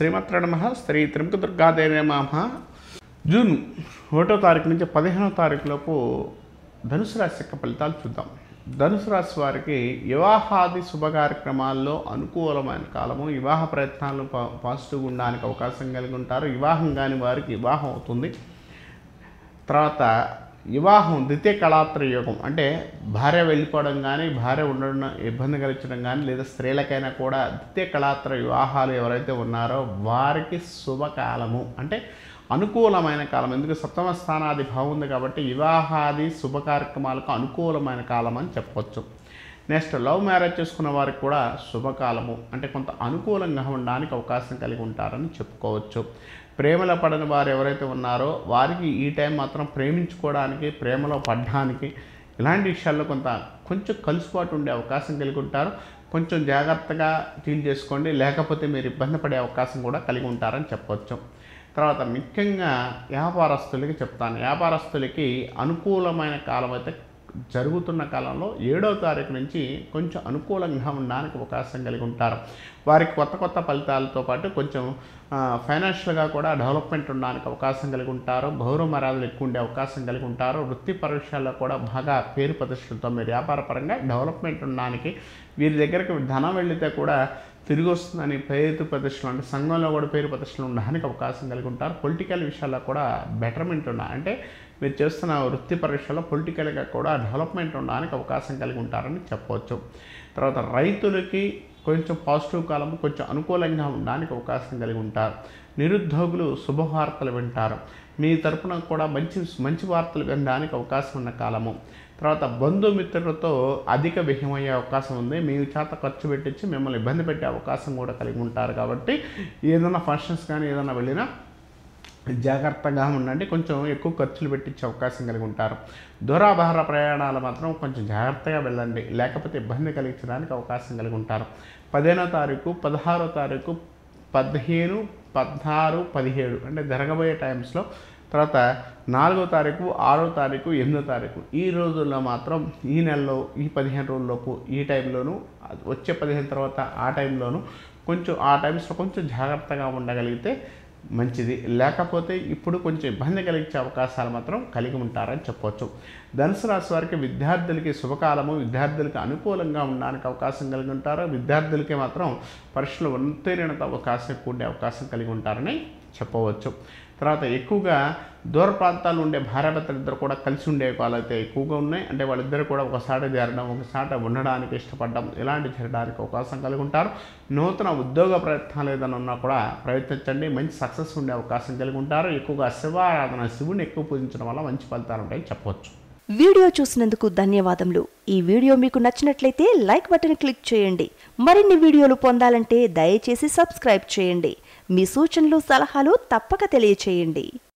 శ్రీమాత్ర నమ శ్రీ త్రిముఖ దుర్గాదేవి నమ జూన్ ఒకటో తారీఖు నుంచి పదిహేనో తారీఖు లోపు ధనుసు రాశి యొక్క ఫలితాలు చూద్దాం ధనుసు రాశి వారికి వివాహాది శుభ కార్యక్రమాల్లో అనుకూలమైన కాలము వివాహ ప్రయత్నాలు పా పాజిటివ్గా ఉండడానికి అవకాశం కలిగి ఉంటారు వివాహం కాని వారికి వివాహం అవుతుంది తర్వాత వివాహం ద్వితీయ కళాత్ర యోగం అంటే భార్య వెళ్ళిపోవడం కానీ భార్య ఉండడం ఇబ్బంది కలిగించడం కానీ లేదా స్త్రీలకైనా కూడా ద్వితీయ కళాత్ర వివాహాలు ఎవరైతే ఉన్నారో వారికి శుభకాలము అంటే అనుకూలమైన కాలం ఎందుకు సప్తమ స్థానాది బాగుంది కాబట్టి వివాహాది శుభ కార్యక్రమాలకు అనుకూలమైన కాలం అని చెప్పవచ్చు నెక్స్ట్ లవ్ మ్యారేజ్ చేసుకున్న వారికి కూడా శుభకాలము అంటే కొంత అనుకూలంగా ఉండడానికి అవకాశం కలిగి ఉంటారని చెప్పుకోవచ్చు ప్రేమలో పడని వారు ఎవరైతే ఉన్నారో వారికి ఈ టైం మాత్రం ప్రేమించుకోవడానికి ప్రేమలో పడడానికి ఇలాంటి విషయాల్లో కొంత కొంచెం కలుసుబాటు ఉండే అవకాశం కలిగి ఉంటారు కొంచెం జాగ్రత్తగా డీల్ చేసుకోండి లేకపోతే మీరు ఇబ్బంది పడే అవకాశం కూడా కలిగి ఉంటారని చెప్పవచ్చు తర్వాత ముఖ్యంగా వ్యాపారస్తులకి చెప్తాను వ్యాపారస్తులకి అనుకూలమైన కాలం అయితే జరుగుతున్న కాలంలో ఏడవ తారీఖు నుంచి కొంచెం అనుకూలంగా ఉండడానికి అవకాశం కలిగి ఉంటారు వారికి కొత్త కొత్త ఫలితాలతో పాటు కొంచెం ఫైనాన్షియల్గా కూడా డెవలప్మెంట్ ఉండడానికి అవకాశం కలిగి ఉంటారు గౌరవ మర్యాదలు ఎక్కువ ఉండే అవకాశం కలిగి ఉంటారు వృత్తి పరీక్షల్లో కూడా బాగా పేరు ప్రతిష్టలతో మీరు వ్యాపారపరంగా డెవలప్మెంట్ ఉండడానికి వీరి దగ్గరికి ధనం వెళితే కూడా తిరిగి వస్తుందని పేరు ప్రతిష్టలు అంటే సంఘంలో కూడా పేరు ప్రతిష్టలు ఉండడానికి అవకాశం కలిగి ఉంటారు పొలిటికల్ విషయాల్లో కూడా బెటర్మెంట్ ఉన్న అంటే మీరు చేస్తున్న వృత్తి పరీక్షలో పొలిటికల్గా కూడా డెవలప్మెంట్ ఉండడానికి అవకాశం కలిగి ఉంటారని చెప్పవచ్చు తర్వాత రైతులకి కొంచెం పాజిటివ్ కాలం కొంచెం అనుకూలంగా ఉండడానికి అవకాశం కలిగి ఉంటారు నిరుద్యోగులు శుభవార్తలు వింటారు మీ తరపున కూడా మంచి మంచి వార్తలు వినడానికి అవకాశం ఉన్న కాలము తర్వాత బంధుమిత్రులతో అధిక వ్యయమయ్యే అవకాశం ఉంది మీ చేత ఖర్చు పెట్టించి మిమ్మల్ని ఇబ్బంది పెట్టే అవకాశం కూడా కలిగి ఉంటారు కాబట్టి ఏదైనా ఫంక్షన్స్ కానీ ఏదైనా వెళ్ళినా జాగ్రత్తగా ఉండండి కొంచెం ఎక్కువ ఖర్చులు పెట్టించే అవకాశం కలిగి ఉంటారు దూరాభార ప్రయాణాలు మాత్రం కొంచెం జాగ్రత్తగా వెళ్ళండి లేకపోతే ఇబ్బంది కలిగించడానికి అవకాశం కలిగి ఉంటారు పదిహేనో తారీఖు పదహారో తారీఖు పదిహేను పదహారు పదిహేడు అంటే జరగబోయే టైమ్స్లో తర్వాత నాలుగో తారీఖు ఆరో తారీఖు ఎనిమిదో తారీఖు ఈ రోజుల్లో మాత్రం ఈ నెలలో ఈ పదిహేను రోజుల్లోపు ఈ టైంలోనూ వచ్చే పదిహేను తర్వాత ఆ టైంలోనూ కొంచెం ఆ టైమ్స్లో కొంచెం జాగ్రత్తగా ఉండగలిగితే మంచిది లేకపోతే ఇప్పుడు కొంచెం ఇబ్బంది కలిగించే అవకాశాలు మాత్రం కలిగి ఉంటారని చెప్పవచ్చు ధనుసు రాశి వారికి విద్యార్థులకి శుభకాలము విద్యార్థులకి అనుకూలంగా ఉండడానికి అవకాశం కలిగి ఉంటారు విద్యార్థులకి మాత్రం పరీక్షలు ఉత్తీర్ణత అవకాశం ఎక్కువ ఉండే అవకాశం కలిగి ఉంటారని చెప్పవచ్చు తర్వాత ఎక్కువగా దూర ప్రాంతాల్లో ఉండే భార్యాభర్తలు ఇద్దరు కూడా కలిసి ఉండే వాళ్ళైతే ఎక్కువగా ఉన్నాయి అంటే వాళ్ళిద్దరు కూడా ఒకసారి చేరడం ఒకసారి ఉండడానికి ఇష్టపడడం ఇలాంటి చేయడానికి అవకాశం కలిగి ఉంటారు నూతన ఉద్యోగ ప్రయత్నాలు ఏదైనా ఉన్నా కూడా ప్రయత్నించండి మంచి సక్సెస్ ఉండే అవకాశం కలిగి ఉంటారు ఎక్కువగా శివారాధన శివుని ఎక్కువ పూజించడం వల్ల మంచి ఫలితాలు ఉంటాయి చెప్పవచ్చు వీడియో చూసినందుకు ధన్యవాదములు ఈ వీడియో మీకు నచ్చినట్లయితే లైక్ బటన్ క్లిక్ చేయండి మరిన్ని వీడియోలు పొందాలంటే దయచేసి సబ్స్క్రైబ్ చేయండి మీ సూచనలు సలహాలు తప్పక తెలియచేయండి